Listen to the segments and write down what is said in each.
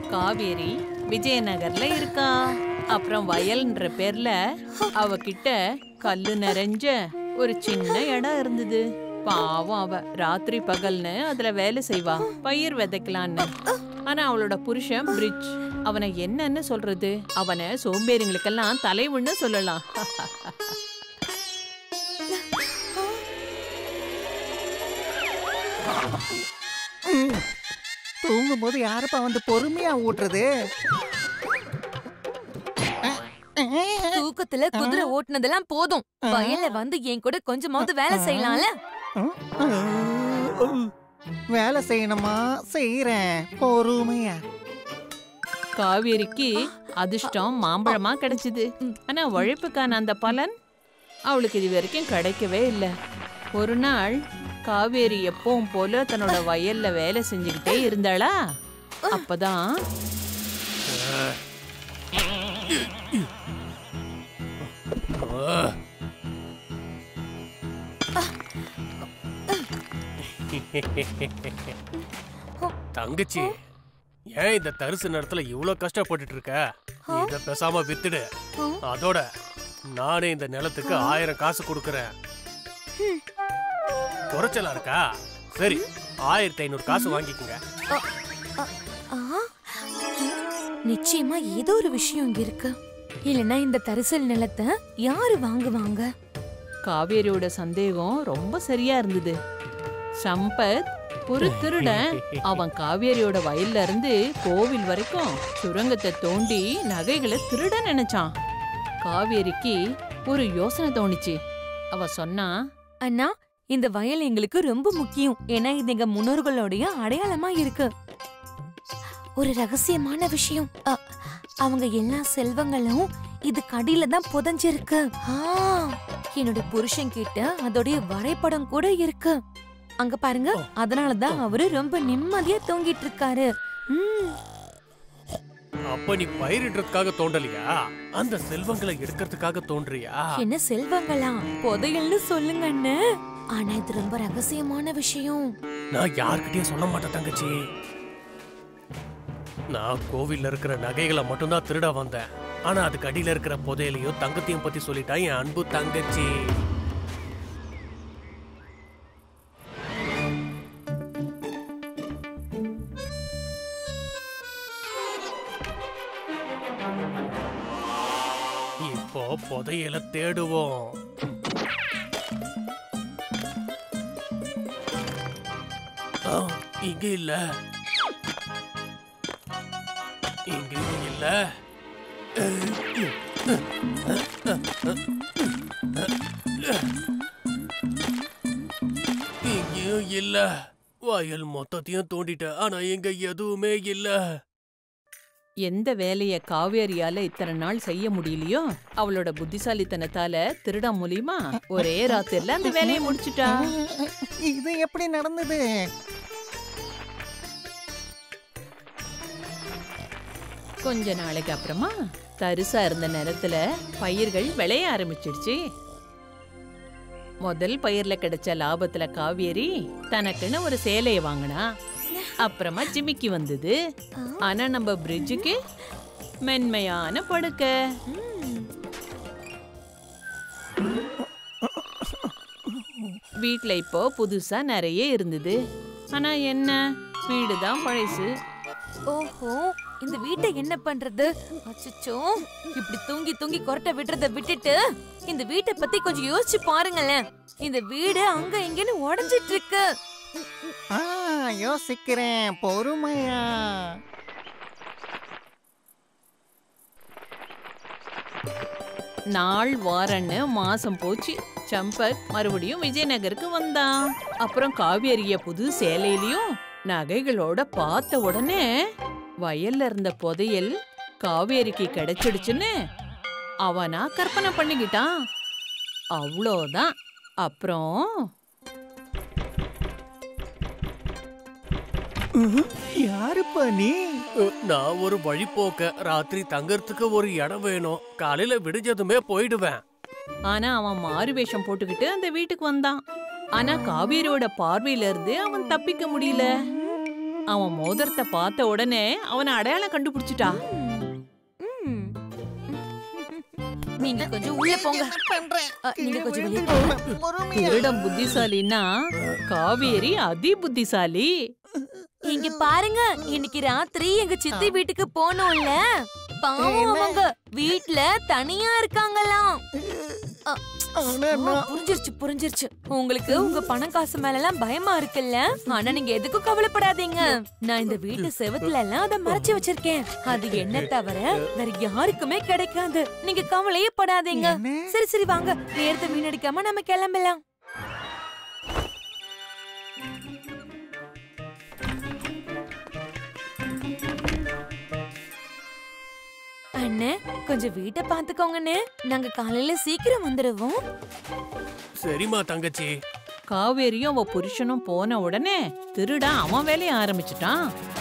காவேரி விஜயநகர்ல இருக்கா அப்புறம் வயல்ன்ற பேர்ல அவகிட்ட கல்லு நிறைஞ்ச ஒரு சின்ன இடம் இருந்தது பாவம் அவ ராத்திரி பகல்னு அதுல வேலை செய்வா பயிர் விதைக்கலான்னு ஆனா அவளோட புருஷன் பிரிட்ஜ் அவனை என்னன்னு சொல்றது அவனை சோம்பேறிங்களுக்கெல்லாம் தலைவுன்னு சொல்லலாம் தூங்கும் போது யாருப்பா வந்து பொறுமையா ஊட்டுறது தூக்கத்துல குதிரை ஓட்டுனதெல்லாம் போதும் வயல்ல வந்து என் கூட கொஞ்சமாவது வேலை செய்யலாம்ல வேலை செய்யணுமா செய்யறேன் பொறுமையா காவேரிக்கு அதிர்ஷ்டம் மாம்பழமா கிடைச்சது ஆனா உழைப்புக்கான அந்த பலன் அவளுக்கு இது வரைக்கும் கிடைக்கவே இல்லை ஒரு நாள் காவேரி எப்பவும் போல தன்னோட வயல்ல வேலை செஞ்சுக்கிட்டே இருந்தாளா அப்பதான் தங்கச்சி ஏன் இந்த தரிசு நேரத்துல இவ்ளோ கஷ்டப்பட்டுட்டு இருக்க இத பேசாம வித்துடு அதோட நானே இந்த நிலத்துக்கு ஆயிரம் காசு கொடுக்கறேன் குறைச்சலா இருக்கா சரி ஆயிரத்தி ஐநூறு காசு வாங்கிக்கோங்க ஆ, நிச்சயமா ஏதோ ஒரு விஷயம் இங்க இருக்கு இல்லனா இந்த தரிசல் நிலத்தை யாரு வாங்குவாங்க காவேரியோட சந்தேகம் ரொம்ப சரியா இருந்தது சம்பத் ஒரு திருடன் அவன் காவேரியோட வயல்ல இருந்து கோவில் வரைக்கும் சுரங்கத்தை தோண்டி நகைகளை திருட நினைச்சான் காவேரிக்கு ஒரு யோசனை தோணுச்சு அவ சொன்னா அண்ணா இந்த வயல் எங்களுக்கு ரொம்ப முக்கியம் ஏன்னா இது எங்க முன்னோர்களுடைய அடையாளமா இருக்கு ஒரு ரகசியமான விஷயம் அ, அவங்க எல்லா செல்வங்களும் இது கடியில தான் புதைஞ்சிருக்கு ஆ, என்னோட புருஷன் கிட்ட அதோடைய வரைபடம் கூட இருக்கு அங்க பாருங்க அதனாலதான் அவரு ரொம்ப நிம்மதியா தூங்கிட்டு இருக்காரு ம், அப்ப நீ பயிரிடுறதுக்காக தோண்டலையா அந்த செல்வங்களை எடுக்கிறதுக்காக தோன்றியா என்ன செல்வங்களா புதையல்னு சொல்லுங்க அண்ணே ஆனா இது ரொம்ப ரகசியமான விஷயம் நான் யார்கிட்டயும் சொல்ல மாட்டேன் தங்கச்சி நான் கோவில்ல இருக்கிற நகைகளை மட்டும்தான் திருட வந்தேன் ஆனா அதுக்கு அடியில இருக்கிற புதையலையும் தங்கத்தையும் பத்தி சொல்லிட்டா என் அன்பு தங்கச்சி இப்போ புதையல தேடுவோம் ஆ, இங்க இல்ல இங்கேயும் இல்ல இங்கேயும் இல்ல வயல் மொத்தத்தையும் தோண்டிட்டேன் ஆனா இங்க எதுவுமே இல்ல எந்த வேலைய காவேரியால இத்தனை நாள் செய்ய முடியலையோ அவளோட புத்திசாலித்தனத்தால திருட மூலியமா ஒரே ராத்திரில அந்த வேலையை முடிச்சிட்டா இது எப்படி நடந்தது கொஞ்ச நாளைக்கு அப்புறமா தரிசா இருந்த நிலத்துல பயிர்கள் விளைய ஆரம்பிச்சிடுச்சு முதல் பயிர்ல கிடைச்ச லாபத்துல காவேரி தனக்குன்னு ஒரு சேலைய வாங்கினா அப்புறமா ஜிமிக்கி வந்தது ஆனா நம்ம பிரிட்ஜுக்கு மென்மையான படுக்கை வீட்ல இப்போ புதுசா நிறைய இருந்தது ஆனா என்ன வீடு தான் பழசு ஓஹோ இந்த வீட்டை என்ன பண்றது அச்சச்சோ இப்படி தூங்கி தூங்கி கொரட்டை விடுறத விட்டுட்டு இந்த வீட்டை பத்தி கொஞ்சம் யோசிச்சு பாருங்களேன் இந்த வீடு அங்க இங்கன்னு உடைஞ்சிட்டு இருக்கு ஆ யோசிக்கிறேன் பொறுமையா நாள் வாரன்னு மாசம் போச்சு சம்பத் மறுபடியும் விஜயநகருக்கு வந்தான் அப்புறம் காவேரிய புது சேலையிலயும் நகைகளோட பார்த்த உடனே வயல்ல இருந்த புதையல் காவேரிக்கு கிடைச்சிடுச்சுன்னு அவனா கற்பனை பண்ணிக்கிட்டான் அவ்வளோதான் அப்புறம் யாருப்பா நீ அஹ், நான் ஒரு வழிபோக்க ராத்திரி தங்கறதுக்கு ஒரு இடம் வேணும் காலையில விடிஞ்சதுமே போயிடுவேன் ஆனா அவன் மாறு வேஷம் போட்டுக்கிட்டு அந்த வீட்டுக்கு வந்தான் ஆனா காவேரியோட பார்வையில இருந்து அவன் தப்பிக்க முடியல அவன் மோதிரத்தை பார்த்த உடனே அவனை அடையாளம் கண்டுபிடிச்சிட்டா ம். நீங்க கொஞ்சம் உள்ள போங்க பண்றேன் அ, நீங்க கொஞ்சம் வெளிய பொறுமையா திருடம் புத்திசாலின்னா காவேரி அதி புத்திசாலி இங்க பாருங்க இன்னைக்கு ராத்திரி எங்க சித்தி வீட்டுக்கு போனோம்ல பாவம் அவங்க வீட்ல தனியா இருக்காங்களாம் அ, ஆனா ஆ, நான் புரிஞ்சிருச்சு புரிஞ்சிருச்சு உங்களுக்கு உங்க பணம் காசு மேல எல்லாம் பயமா இருக்குல்ல ஆனா நீங்க எதுக்கும் கவலைப்படாதீங்க நான் இந்த வீட்டு செவத்துல எல்லாம் அதை மறைச்சு வச்சிருக்கேன் அது என்ன தவிர வேற யாருக்குமே கிடைக்காது நீங்க கவலையே படாதீங்க என்ன? சரி சரி வாங்க நேரத்தை வீணடிக்காம நம்ம கிளம்பலாம் அண்ணே கொஞ்சம் வீட்டை பாத்துக்கோங்கண்ணே நாங்க காலையில சீக்கிரம் வந்துடுவோம் சரிம்மா தங்கச்சி காவேரியும் அவ புருஷனும் போன உடனே திருடன் அவன் வேலைய ஆரம்பிச்சிட்டான்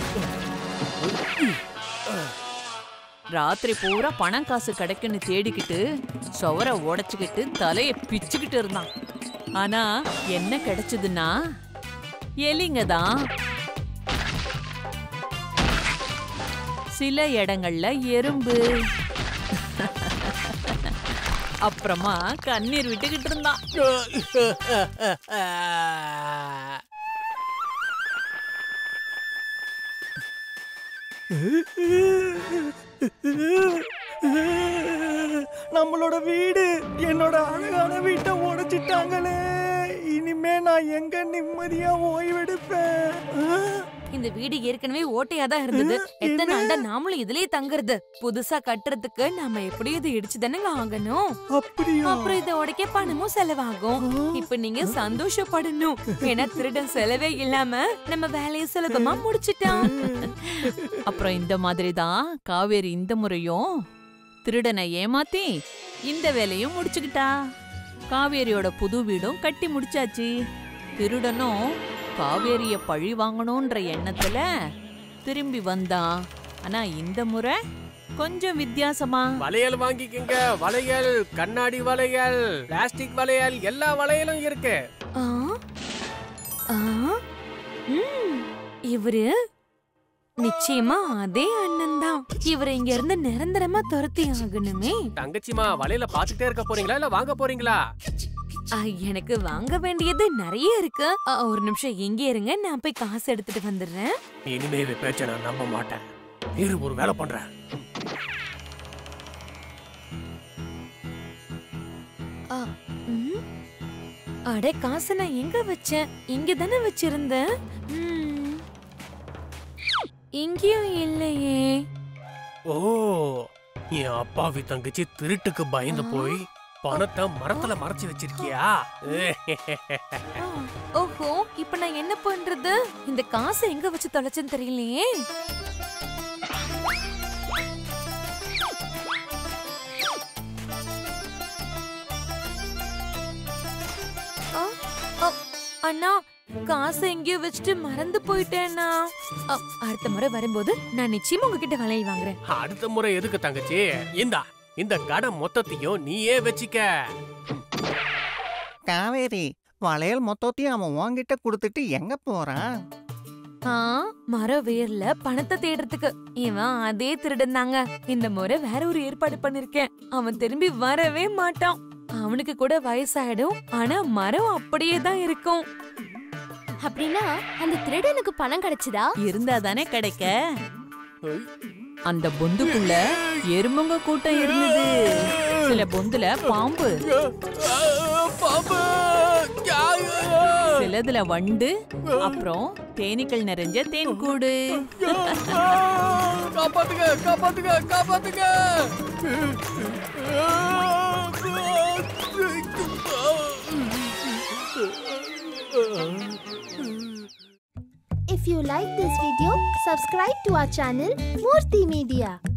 ராத்திரி பூரா பணம் காசு கிடைக்குன்னு தேடிக்கிட்டு சுவரை உடைச்சுக்கிட்டு தலைய பிச்சுக்கிட்டு இருந்தான் ஆனா என்ன கிடைச்சதுன்னா எலிங்க தான் சில இடங்கள்ல எறும்பு அப்புறமா கண்ணீர் விட்டுக்கிட்டு இருந்தான் நம்மளோட வீடு என்னோட அழகான வீட்டை உடைச்சிட்டாங்களே இனிமே நான் எங்க நிம்மதியா ஓய்வெடுப்பேன் ஆ? இந்த வீடு ஏற்கனவே ஓட்டையா தான் இருந்தது எத்தனை ஆண்டா நாமளும் இதுலயே தங்குறது புதுசா கட்டுறதுக்கு நாம எப்படியும் இதை இடிச்சு தானேங்க ஆகணும் அப்படியா அப்புறம் இதை உடைக்க பணமும் செலவாகும் இப்ப நீங்க சந்தோஷப்படணும் ஏன்னா திருடன் செலவே இல்லாம நம்ம வேலையை சுலபமா முடிச்சிட்டான் அப்புறம் இந்த மாதிரி தான் காவேரி இந்த முறையும் திருடனை ஏமாத்தி இந்த வேலையும் முடிச்சுக்கிட்டா காவேரியோட புது வீடும் கட்டி முடிச்சாச்சு திருடனும் காவேரிய பழி வாங்கணும்ன்ற எண்ணத்துல திரும்பி வந்தான் ஆனா இந்த முறை கொஞ்சம் வித்தியாசமா வளையல் வாங்கிக்கங்க வளையல் கண்ணாடி வளையல் பிளாஸ்டிக் வளையல் எல்லா வளையலும் இருக்கு ஆ? ஆ? ம், இவரு நிச்சயமா அதே அண்ணன் தான் இவரை இங்க இருந்து நிரந்தரமா துரத்தி ஆகணுமே தங்கச்சிமா வளையல பாத்துட்டே இருக்க போறீங்களா இல்ல வாங்க போறீங்களா ஆ, எனக்கு வாங்க வேண்டியது நிறைய இருக்கு ஆ, ஒரு நிமிஷம் எங்க இருங்க நான் போய் காசு எடுத்துட்டு வந்துடுறேன் இனிமே இவ பேச்ச நான் நம்ப மாட்டேன் இரு ஒரு வேலை பண்றேன் ஆ, ம். அட காசை நான் எங்க வச்சேன் இங்க தானே வச்சிருந்தேன் ம். இங்கேயும் இல்லையே ஓ என் அப்பாவி தங்கச்சி திருட்டுக்கு பயந்து போய் பணத்தை மரத்துல மறைச்சு வச்சிருக்கியா ஆ, ஓஹோ இப்ப நான் என்ன பண்றது இந்த காசை எங்க வச்சு தொலைச்சேன்னு தெரியலையே ஆ, அ, அண்ணா காசை எங்கேயோ வச்சுட்டு மறந்து போயிட்டேன்னா அ, அடுத்த முறை வரும்போது நான் நிச்சயமா உங்ககிட்ட வளையல் வாங்குறேன் அடுத்த முறை எதுக்கு தங்கச்சி இந்தா இந்த கடை மொத்தத்தையும் நீயே வச்சுக்க காவேரி வளையல் மொத்தத்தையும் அவன் உன்கிட்ட கொடுத்துட்டு எங்க போறான் ஆ மர வேர்ல பணத்தை தேடுறதுக்கு இவன் அதே திருடன் தாங்க இந்த முறை வேற ஒரு ஏற்பாடு பண்ணிருக்கேன் அவன் திரும்பி வரவே மாட்டான் அவனுக்கு கூட வயசாயிடும் ஆனா மரம் அப்படியே தான் இருக்கும் அப்படின்னா அந்த திருடனுக்கு பணம் கிடைச்சதா இருந்தா தானே கிடைக்க அந்த பொந்துக்குள்ள எறும்புங்க கூட்டம் இருந்தது சில பொந்துல பாம்பு பாம்பு சிலதுல வண்டு அப்புறம் தேனீக்கள் நிறைஞ்ச தேன்கூடு காப்பாத்துங்க காப்பாத்துங்க காப்பாத்துங்க If you like this video, subscribe to our channel Murthy Media.